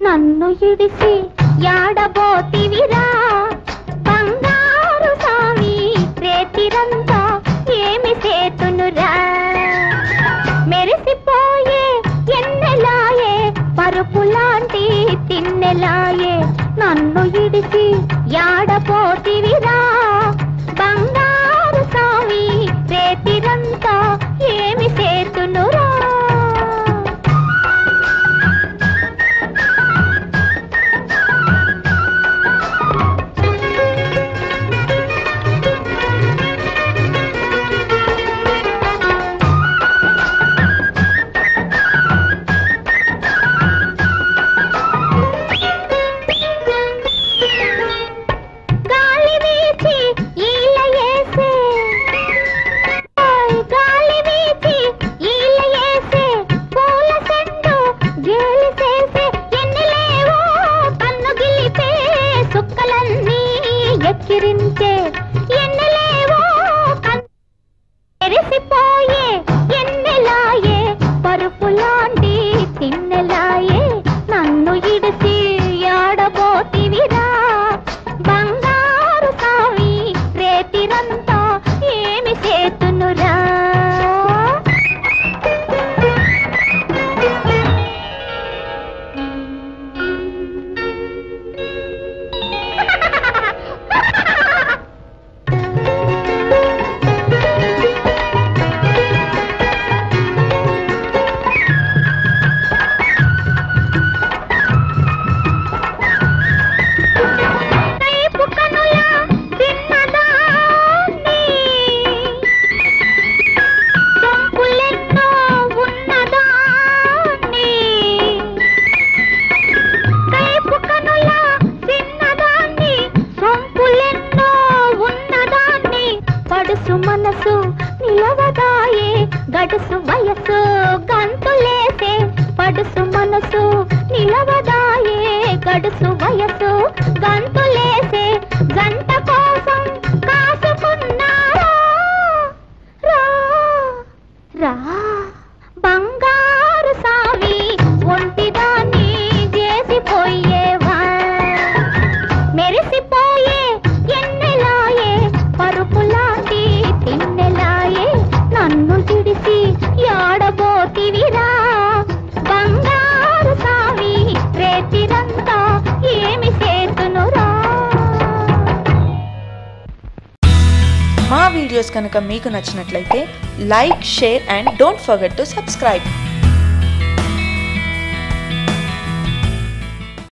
నన్ను ఇడిసి యాడబోతివిరా బంగారు స్వామి రేతిరంతా ఏమి చేతునురా మెరిసిపోయే ఎన్నెలాయే పరుపు లాంటి తిన్నెలాయే నన్ను ఇడిసి యాడపోతివిరా బంగారు స్వామి రేతిరంతా ఏమి చేతునురా గాలి వీచి ఈల ఏసే ఓయ్ గాలి వీచి ఈల ఏసే పూల చెండు గేలి చేసే ఎన్నెలేవో కన్ను గిలిపే సుక్కలన్నీ ఎక్కిరించే ఎన్నెలేవో కన్ను ఎరిసిపోయే ఎన్నెలాయే పరుపులాంటి తిన్నెలాయే నన్ను ఇడిసి ఆడబోతివిరా బంగారు కావి రేతిరంతా ఏమి చేతునురా కైపు కనుల తిన్నదాన్ని సొంపులెన్నో ఉన్నదాన్ని కైపు కనుల తిన్నదాన్ని సొంపులెన్నో ఉన్నదాన్ని పడుసు మనసు నిలవదాయే గడుసు వయసు గంతులేసే పడుసు మనసు నిలవదాయే గడుసు వయసు గంతులేసే గంట కోసం కాసుకున్నారా రా రా బంగారు సావి ఒంటిదాన్ని చేసిపోయేవా మెరిసిపోయే ఎన్నెలాయే పరుపులాంటి తిన్నెలాయే నన్ను తిడిసి యాడబోతివిరా బంగారు సావి రేతిరంతా ఏమి చేతునురా మా వీడియోస్ కనుక మీకు నచ్చినట్లయితే like share and don't forget to subscribe